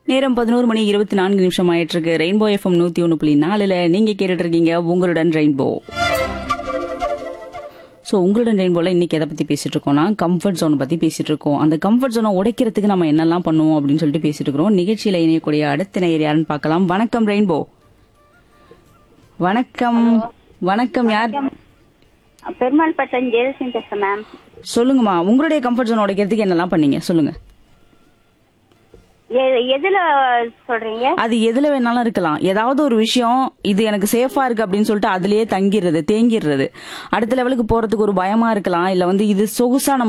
நேரம் பதினோரு மணி இருபத்தி நான்கு நிமிஷம் ஆயிட்டு இருக்கு ரெயின்போ எஃப்எம் நூத்தி ஒன்று புள்ளி நாலுல நீங்க கேட்டுட்டு இருக்கீங்க உங்களுடன் ரெயின்போ ஸோ உங்களுடன் ரெயின்போல இன்னைக்கு எதை பத்தி பேசிட்டு இருக்கோம்னா கம்ஃபர்ட் ஜோனை பத்தி பேசிட்டு இருக்கோம் அந்த கம்ஃபர்ட் ஜோனை உடைக்கிறதுக்கு நம்ம என்னெல்லாம் பண்ணுவோம் அப்படின்னு சொல்லிட்டு பேசிட்டு இருக்கிறோம் நிகழ்ச்சியில இணையக்கூடிய அடுத்த நேயர் யாருன்னு பார்க்கலாம் வணக்கம் ரெயின்போ வணக்கம் வணக்கம் யார் பெருமாள் பட்டன் ஜெயலட்சுமி பேசுறேன் மேம் சொல்லுங்கம்மா உங்களுடைய கம்ஃபர்ட் ஜோன் உடைக்கிறதுக்கு என்னெல்லாம் பண்ணீங்க சொல்லுங்க எ- எதுல சொல்றீங்க அது எதுல வேணாலும் இருக்கலாம் ஏதாவது ஒரு விஷயம் இது எனக்கு சேஃபா இருக்கு அப்படின்னு சொல்லிட்டு அதுலயே தங்கிடுறது தேங்கிடுறது அடுத்த லெவலுக்கு போறதுக்கு ஒரு பயமா இருக்கலாம் இல்ல வந்து இது சொகுசா நம்ம